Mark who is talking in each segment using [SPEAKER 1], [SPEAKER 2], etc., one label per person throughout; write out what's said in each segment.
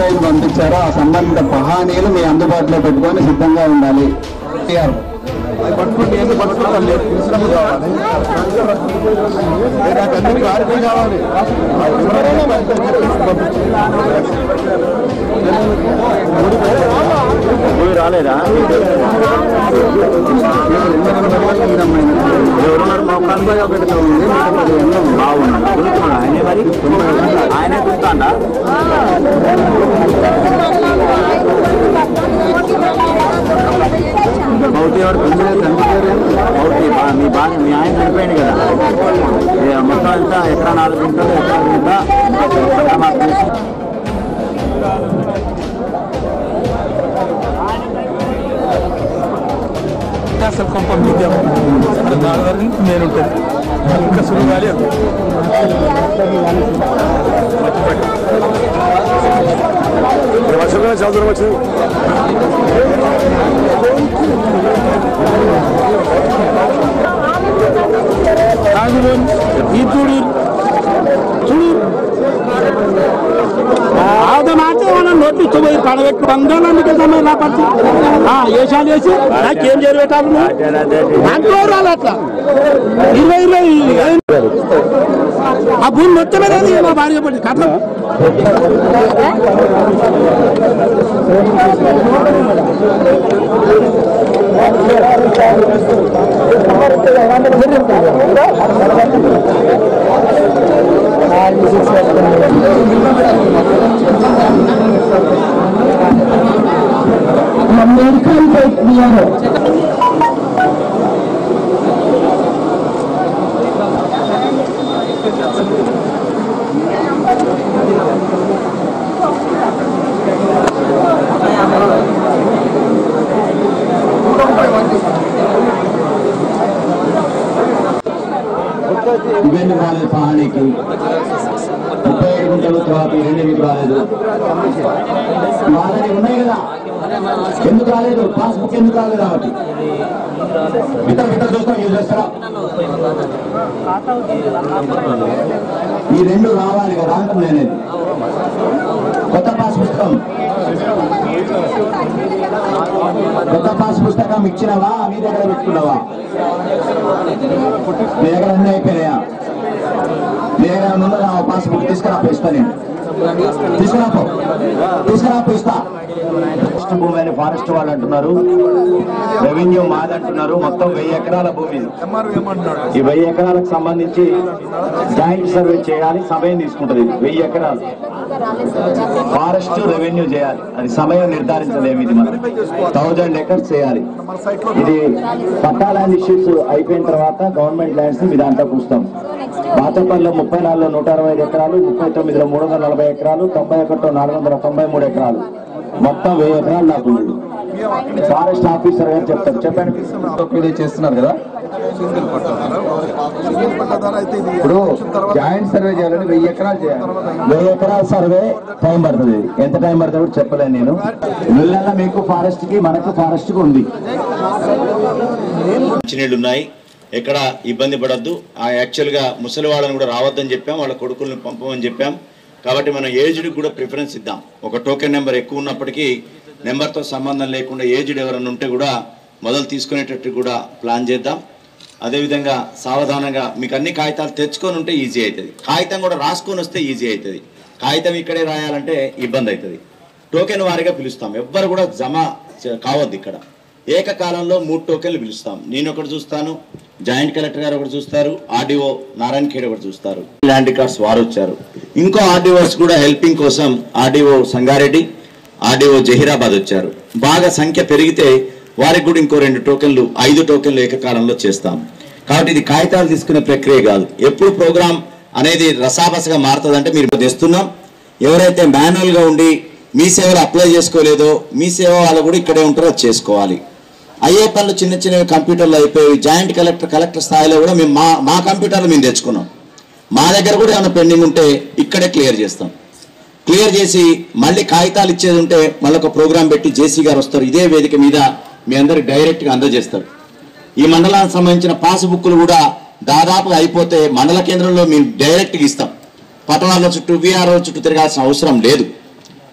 [SPEAKER 1] Website పంపించారో ఆ సంబంధిత పహానీలు మీ అందుబాటులో పెట్టుకొని సిద్ధంగా ఉండాలి టిఆర్.
[SPEAKER 2] అది పట్టుకుంటే ఏంటి పట్టుకుంటే వాళ్ళు తెలిసినప్పుడు కావాలి ఏ నాకు అన్ని క్లారిటీ కావాలి ఎవరైనా
[SPEAKER 3] రాలేదా ఎవరున్నారు మా కనుక ఒకటిలో ఉంది బాగున్నాడు కుదురుతున్నాడు ఆయనే మరి ఆయనే కుదురుతాడా మౌతి ఎవరు మౌతి బా- మీ బాగా మీ ఆయన చనిపోయింది కదా ఏ, మొత్తం ఎంత ఎకరా నాలుగు గుంటలు ఎకరా గుంట అక్కడ మాకు తెలిసి
[SPEAKER 4] అసలు కొంప మిద్దాం అది నాలుగు వరకు నేను ఉంటుంది ఇంకా సులువు కాలేదు
[SPEAKER 2] వర్షంలో చదువు వచ్చింది
[SPEAKER 4] ఈ చూడు చూడు ఆదో నాటే మనం నోటి పోయి పడబెట్టు బంగాళానికి సమయం నా పరిస్థితి వేషాలు వేసి నాకేం చేరబెట్టాలి నువ్వు దాంట్లో రాలి అట్లా ఇరవై ఇరవై ఆ భూమి మొత్తమే లేదు మా భార్య పడి కట్నం
[SPEAKER 1] ఇవన్నీ రాలేదు పహానీకి ముప్పై ఏడు గుంటలు తర్వాత ఈ రెండు మీకు రాలేదు వాళ్ళని ఉన్నాయి కదా ఎందుకు రాలేదు పాస్బుక్ ఎందుకు రాలేదు కాబట్టి ఇతర ఇతర చూస్తాం యూజ్ చేస్తారా ఈ రెండు రావాలి కదా అంటున్నా నేను కొత్త పాస్ పుస్తకం కొత్త పాస్ పుస్తకం ఇచ్చినవా మీ దగ్గర పెట్టుకున్నావా మీ దగ్గర అన్నీ అయిపోయినాయా మీ దగ్గర ఏమైనా ఉన్నదా ఆ పాస్బుక్ తీసుకురాపో ఇస్తా నేను తీసుకురాపో తీసుకురాపో ఇస్తా ఫారెస్ట్ భూమి అని ఫారెస్ట్ వాళ్ళు అంటున్నారు రెవెన్యూ మాది అంటున్నారు మొత్తం వెయ్యి ఎకరాల భూమి ఇది.
[SPEAKER 2] ఎంఆర్ఓ ఏమంటున్నాడు
[SPEAKER 1] ఈ వెయ్యి ఎకరాలకు సంబంధించి జాయింట్ సర్వే చేయాలి సమయం తీసుకుంటది ఇది. వెయ్యి ఎకరాలు ఫారెస్ట్ రెవెన్యూ చేయాలి అది సమయం నిర్ధారించలేము ఇది మనం థౌజండ్ ఎకర్స్ చేయాలి
[SPEAKER 2] మన సైట్ లో
[SPEAKER 1] ఇది పట్టా ల్యాండ్ ఇష్యూస్ అయిపోయిన తర్వాత గవర్నమెంట్ ల్యాండ్స్ ని మీ దాంట్లో కూస్తాం బాతపల్లిలో ముప్పై నాలుగులో నూట అరవై ఐదు ఎకరాలు ముప్పై తొమ్మిదిలో మూడు వందల నలభై ఎకరాలు తొంభై ఒకటిలో నాలుగు వందల తొంభై మూడు ఎకరాలు మొత్తం వెయ్యి ఎకరాలు నాకు ఉంది ఫారెస్ట్ ఆఫీసర్ గారు చెప్తారు చెప్పండి చేస్తున్నారు కదా
[SPEAKER 2] సింగిల్ పట్టాదారా సింగిల్ పట్టాదారా అయితే ఇది
[SPEAKER 1] ఇప్పుడు
[SPEAKER 2] వచ్చిన తర్వాత
[SPEAKER 1] జాయింట్ సర్వే చేయాలని వెయ్యి ఎకరాలు చేయాలి వెయ్యి ఎకరాల సర్వే టైం పడుతుంది ఎంత టైం పడుతుంది కూడా చెప్పలేను నేను వీళ్ళ మీకు ఫారెస్ట్ కి మనకు ఫారెస్ట్ కి ఉంది
[SPEAKER 3] మంచినీళ్ళు ఉన్నాయి ఎక్కడ ఇబ్బంది పడద్దు ఆ యాక్చువల్గా ముసలి వాళ్ళని కూడా రావద్దని చెప్పాం వాళ్ళ కొడుకుల్ని పంపమని చెప్పాం కాబట్టి మనం ఏజ్డ్కి కూడా ప్రిఫరెన్స్ ఇద్దాం ఒక టోకెన్ నెంబర్ ఎక్కువ ఉన్నప్పటికీ నెంబర్తో సంబంధం లేకుండా ఏజ్డ్ ఎవరైనా ఉంటే కూడా మొదలు తీసుకునేటట్టు కూడా ప్లాన్ చేద్దాం అదేవిధంగా సావధానంగా మీకు అన్ని కాగితాలు తెచ్చుకొని ఉంటే ఈజీ అవుతుంది కాగితం కూడా రాసుకొని వస్తే ఈజీ అవుతుంది కాగితం ఇక్కడే రాయాలంటే ఇబ్బంది అవుతుంది టోకెన్ వారీగా పిలుస్తాం ఎవ్వరు కూడా జమ చే- కావద్దు ఇక్కడ ఏకకాలంలో మూడు టోకెన్లు పిలుస్తాం నేను ఒకటి చూస్తాను జాయింట్ కలెక్టర్ గారు ఒకటి చూస్తారు ఆర్డీఓ నారాయణ ఖేడ్ ఒకటి చూస్తారు ల్యాండ్ రికార్డ్స్ వారు వచ్చారు ఇంకో ఆర్డీఓస్ కూడా హెల్పింగ్ కోసం ఆర్డీఓ సంగారెడ్డి ఆర్డీఓ జహీరాబాద్ వచ్చారు బాగా సంఖ్య పెరిగితే వారికి కూడా ఇంకో రెండు టోకెన్లు ఐదు టోకెన్లు ఏకకాలంలో చేస్తాం కాబట్టి ఇది కాగితాలు తీసుకునే ప్రక్రియ కాదు ఎప్పుడు ప్రోగ్రామ్ అనేది రసాబసగా మారుతుందంటే మీరు తెస్తున్నాం ఎవరైతే మాన్యువల్ గా ఉండి మీ సేవలు అప్లై చేసుకోలేదో మీ సేవ వాళ్ళు కూడా ఇక్కడే ఉంటారో అది చేసుకోవాలి అయ్యే పనులు చిన్న చిన్నవి కంప్యూటర్లో అయిపోయి జాయింట్ కలెక్టర్ కలెక్టర్ స్థాయిలో కూడా మేము మా మా కంప్యూటర్లో మేము తెచ్చుకున్నాం మా దగ్గర కూడా ఏమైనా పెండింగ్ ఉంటే ఇక్కడే క్లియర్ చేస్తాం క్లియర్ చేసి మళ్ళీ కాగితాలు ఇచ్చేది ఉంటే మళ్ళీ ఒక ప్రోగ్రామ్ పెట్టి జేసీ గారు వస్తారు ఇదే వేదిక మీద మీ అందరికి డైరెక్ట్గా అందజేస్తారు ఈ మండలానికి సంబంధించిన పాస్బుక్లు కూడా దాదాపుగా అయిపోతే మండల కేంద్రంలో మేము డైరెక్ట్గా ఇస్తాం పట్టణాల చుట్టూ విఆర్ఓ చుట్టూ తిరగాల్సిన అవసరం లేదు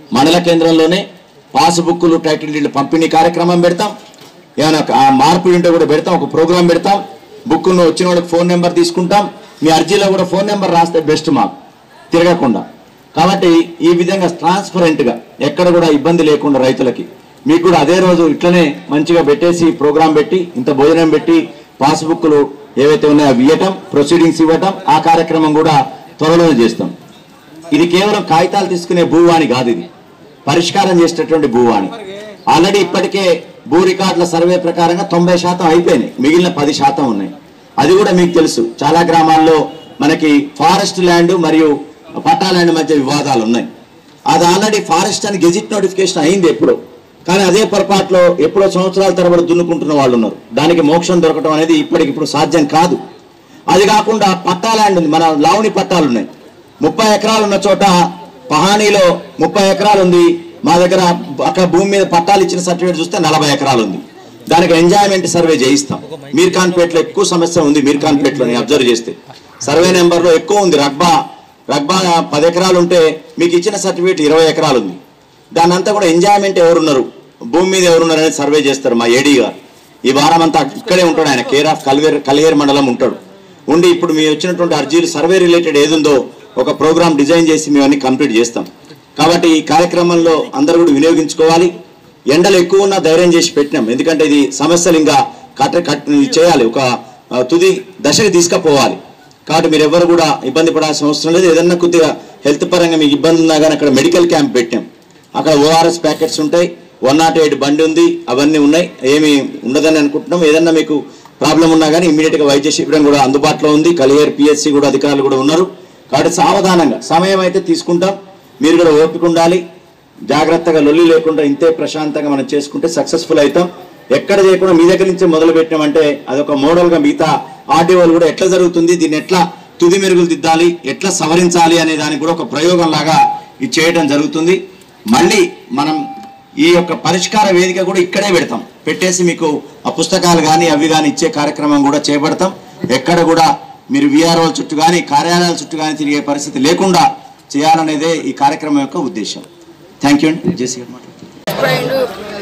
[SPEAKER 3] మండల కేంద్రంలోనే పాస్బుక్లు టైటిల్ డీడ్లు పంపిణీ కార్యక్రమం పెడతాం ఏమైనా ఆ మార్పులు ఉంటే కూడా పెడతాం ఒక ప్రోగ్రాం పెడతాం బుక్ను వచ్చిన వాళ్ళకి ఫోన్ నెంబర్ తీసుకుంటాం మీ అర్జీలో కూడా ఫోన్ నెంబర్ రాస్తే బెస్ట్ మాకు తిరగకుండా కాబట్టి ఈ విధంగా ట్రాన్స్పరెంట్గా ఎక్కడ కూడా ఇబ్బంది లేకుండా రైతులకి మీకు కూడా అదే రోజు ఇట్లనే మంచిగా పెట్టేసి ప్రోగ్రాం పెట్టి ఇంత భోజనం పెట్టి పాస్బుక్లు ఏవైతే ఉన్నాయో అవి ఇవ్వటం ప్రొసీడింగ్స్ ఇవ్వటం ఆ కార్యక్రమం కూడా త్వరలోనే చేస్తాం ఇది కేవలం కాగితాలు తీసుకునే భూవాణి కాదు ఇది పరిష్కారం చేసేటటువంటి భూవాణి ఆల్రెడీ ఇప్పటికే భూ రికార్డుల సర్వే ప్రకారంగా తొంభై శాతం అయిపోయినాయి మిగిలిన పది శాతం ఉన్నాయి అది కూడా మీకు తెలుసు చాలా గ్రామాల్లో మనకి ఫారెస్ట్ ల్యాండ్ మరియు పట్టా ల్యాండ్ మధ్య వివాదాలు ఉన్నాయి అది ఆల్రెడీ ఫారెస్ట్ అని గెజిట్ నోటిఫికేషన్ అయింది ఎప్పుడో కానీ అదే పొరపాటులో ఎప్పుడో సంవత్సరాల తరబడి దున్నుకుంటున్న వాళ్ళు ఉన్నారు దానికి మోక్షం దొరకడం అనేది ఇప్పటికిప్పుడు సాధ్యం కాదు అది కాకుండా పట్టా ల్యాండ్ ఉంది మన లావణి పట్టాలు ఉన్నాయి ముప్పై ఎకరాలు ఉన్న చోట పహానీలో ముప్పై ఎకరాలు ఉంది మా దగ్గర అక్కడ భూమి మీద పట్టాలు ఇచ్చిన సర్టిఫికేట్ చూస్తే నలభై ఎకరాలు ఉంది దానికి ఎంజాయ్మెంట్ సర్వే చేయిస్తాం మీర్ఖాన్పేటలో ఎక్కువ సమస్య ఉంది మీర్ఖాన్పేటలో నేను అబ్జర్వ్ చేస్తే సర్వే నెంబర్లో ఎక్కువ ఉంది రగ్బా రగ్బా పది ఎకరాలు ఉంటే మీకు ఇచ్చిన సర్టిఫికేట్ ఇరవై ఎకరాలు ఉంది దాని అంతా కూడా ఎంజాయ్మెంట్ ఎవరున్నారు భూమి మీద ఎవరున్నారు అనేది సర్వే చేస్తారు మా ఏడీ గారు ఈ వారం అంతా ఇక్కడే ఉంటాడు ఆయన కేర్ ఆఫ్ కల్వేర్ కలిగేరు మండలం ఉంటాడు ఉండి ఇప్పుడు మీ వచ్చినటువంటి అర్జీలు సర్వే రిలేటెడ్ ఏదుందో ఒక ప్రోగ్రామ్ డిజైన్ చేసి మేము అన్ని కంప్లీట్ చేస్తాం కాబట్టి ఈ కార్యక్రమంలో అందరూ కూడా వినియోగించుకోవాలి ఎండలు ఎక్కువ ఉన్నా ధైర్యం చేసి పెట్టినాం ఎందుకంటే ఇది సమస్యలు ఇంకా కట్ట కట్ చేయాలి ఒక ఆ, తుది దశకి తీసుకుపోవాలి కాబట్టి మీరు ఎవరు కూడా ఇబ్బంది పడాల్సిన అవసరం లేదు ఏదన్నా కొద్దిగా హెల్త్ పరంగా మీకు ఇబ్బంది ఉన్నా కానీ అక్కడ మెడికల్ క్యాంప్ పెట్టాం అక్కడ ఓఆర్ఎస్ ప్యాకెట్స్ ఉంటాయి వన్ నాట్ ఎయిట్ బండి ఉంది అవన్నీ ఉన్నాయి ఏమి ఉండదని అనుకుంటున్నాం ఏదన్నా మీకు ప్రాబ్లం ఉన్నా కానీ ఇమీడియట్గా వైద్య శిబిరం కూడా అందుబాటులో ఉంది కలియర్ పిఎస్సి కూడా అధికారులు కూడా ఉన్నారు కాబట్టి సావధానంగా సమయం అయితే తీసుకుంటాం మీరు కూడా ఓపిక ఉండాలి జాగ్రత్తగా లొల్లి లేకుండా ఇంతే ప్రశాంతంగా మనం చేసుకుంటే సక్సెస్ఫుల్ అవుతాం ఎక్కడ చేయకుండా మీ దగ్గర నుంచి మొదలు పెట్టినామంటే అదొక మోడల్గా మిగతా ఆర్డీఓలు కూడా ఎట్లా జరుగుతుంది దీన్ని ఎట్లా తుది మెరుగులు దిద్దాలి ఎట్లా సవరించాలి అనే దానికి కూడా ఒక ప్రయోగం లాగా ఇది చేయడం జరుగుతుంది మళ్ళీ మనం ఈ యొక్క పరిష్కార వేదిక కూడా ఇక్కడే పెడతాం పెట్టేసి మీకు ఆ పుస్తకాలు కానీ అవి కానీ ఇచ్చే కార్యక్రమం కూడా చేపడతాం ఎక్కడ కూడా మీరు విఆర్ఓ చుట్టూ కానీ కార్యాలయాల చుట్టూ కానీ తిరిగే పరిస్థితి లేకుండా చేయాలనేదే ఈ కార్యక్రమం యొక్క ఉద్దేశం థ్యాంక్ యూ అండి జేసీ గారు మాట్లాడుతున్నారు.
[SPEAKER 5] పోయిండు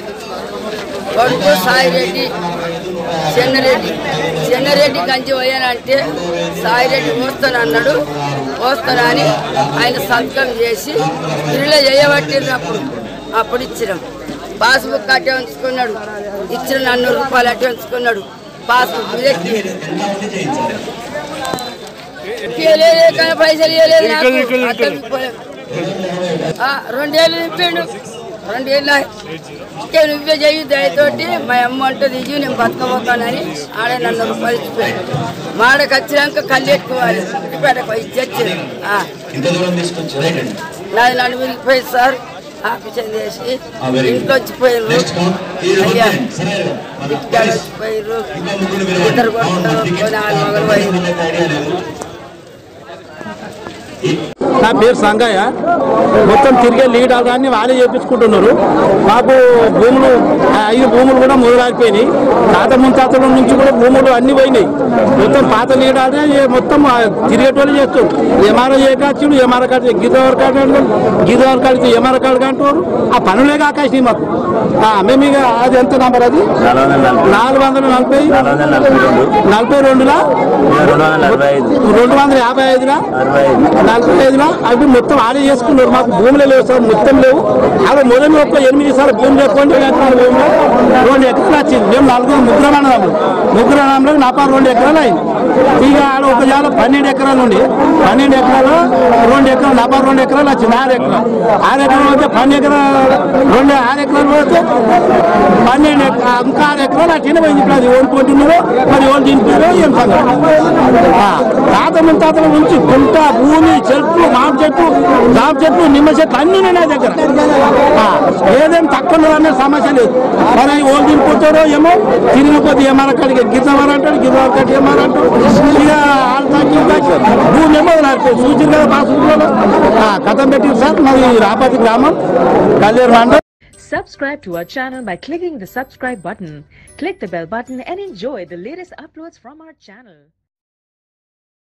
[SPEAKER 5] కొడుకు సాయిరెడ్డి చెన్నరెడ్డి చెన్నరెడ్డి కంచి పోయానంటే సాయిరెడ్డి పోస్తాను అన్నాడు పోస్తానని ఆయన సంతకం చేసి ఇల్లు చేయబట్టినప్పుడు అప్పుడు ఇచ్చినాం పాస్బుక్ అట్టే ఉంచుకున్నాడు ఇచ్చిన నన్నూరు రూపాయలు అట్టే ఉంచుకున్నాడు పాస్బుక్ మీద ఎక్కింది. ఇయ్యలేదు, కానీ పైసలు ఇవ్వలేదు నాకు. అట్లా విప్పాడు. ఆ, రెండేళ్ళు నింపిండు రెండేళ్ళు ఇక నువ్వే చెయ్యి దయతోటి మా అమ్మ అంట దిగి నేను బతకపోతానని ఆడ నన్ను రూపాయలు ఇచ్చిపోయాడు మాడకు వచ్చినాక కళ్ళు ఎక్కువాలి ఇంటిపేటకు ఇచ్చి వచ్చాడు ఆ,
[SPEAKER 3] ఇంత దూరం తీసుకొచ్చి రైట్ అండి
[SPEAKER 5] నాది నన్ను విరిగిపోయింది సార్ ఆఫీసం చేసి
[SPEAKER 3] Ah, very good.
[SPEAKER 5] ఇంట్లో వచ్చిపోయారు
[SPEAKER 3] నెక్స్ట్ కౌంట్ ఇది
[SPEAKER 5] అయ్యా
[SPEAKER 3] ఓకే సరే మరి
[SPEAKER 5] ఇక్కడ వచ్చిపోయారు
[SPEAKER 3] ఇంకో ముగ్గురు మీరు
[SPEAKER 5] ఇద్దరు
[SPEAKER 3] అవును,
[SPEAKER 5] కొట్టుకుంటారు
[SPEAKER 3] టికెట్
[SPEAKER 5] నాలుగు మొగలు పోయి
[SPEAKER 3] వీళ్ళకి ఐడియా లేదు
[SPEAKER 4] నా పేరు సంగయ్య మొత్తం తిరిగే లీడర్ అన్ని వాళ్ళే చేపించుకుంటున్నారు మాకు భూములు ఆ ఐదు భూములు కూడా మొదలైపోయినాయి తాత ముంతాతల నుంచి కూడా భూములు అన్ని పోయినాయి మొత్తం పాత లీడర్నే ఏ- మొత్తం ఆ తిరిగేటోళ్ళు చేస్తారు ఎంఆర్ఓ ఏకాచుడు ఎంఆర్ఓ కార్డు గీతవర్ కార్డు అంటారు గీతవర్ కార్డు ఎంఆర్ఓ కార్డు అంటారు ఆ పనులే కాకాసి మాకు ఆ, మేము ఇక అది ఎంత నంబర్ అది నాలుగు వందల నలభై నలభై రెండులా రెండు వందల యాభై ఐదులా నలభై ఐదులా అవి మొత్తం ఆడే చేసుకున్నారు మాకు భూములు లేవు సార్ మొత్తం లేవు అవి మొదలు ఒక ఎనిమిది సార్లు భూమి లేకుండా ఎకరాల భూమిలో రెండు ఎకరాలు వచ్చింది మేము నలుగురు ముగ్గురు అన్నదమ్ములు ముగ్గురు అన్నదమ్ములు నా పాలు రెండు ఎకరాలు అయింది ఇక ఆడ ఒక జాల పన్నెండు ఎకరాలు ఉంది పన్నెండు ఎకరాలు రెండు ఎకరాలు నా పాలు రెండు ఎకరాలు వచ్చింది ఆరు ఎకరాలు ఆరు ఎకరాలు పోతే పన్నెండు ఎకరాలు రెండు ఆరు ఎకరాలు పోతే పన్నెండు ఎక- ఇంకా ఆరు ఎకరాలు అట్లనే పోయింది ఇప్పుడు అది ఓడి పోతున్నారో మరి ఓడి తింటున్నారో ఏం సంగతి ఆ, తాత ముత్తాతల నుంచి గుంట భూమి చెట్లు మామిడి చెట్లు జామ చెట్లు నిమ్మ చెట్లు అన్ని ఉన్నాయి నా దగ్గర ఆ, ఏదేం తక్కువ అనే సమస్య లేదు మరి అవి ఓళ్ళు తినిపోతారో ఏమో తిరిగిన కొద్ది ఏమన్నా కాడికి గిద్దవారు అంటాడు గిద్దవారు కాడికి ఏమన్నా అంటాడు ఇక వాళ్ళు తగ్గి తగ్గి భూమి ఏమో వదిలేస్తారు సూచన కదా పాసుకుంటున్నారు కథం పెట్టి సార్ మాది రాపతి గ్రామం కల్లేరు మండలం
[SPEAKER 6] Subscribe to our channel by clicking the subscribe button. Click the bell button and enjoy the latest uploads from our channel.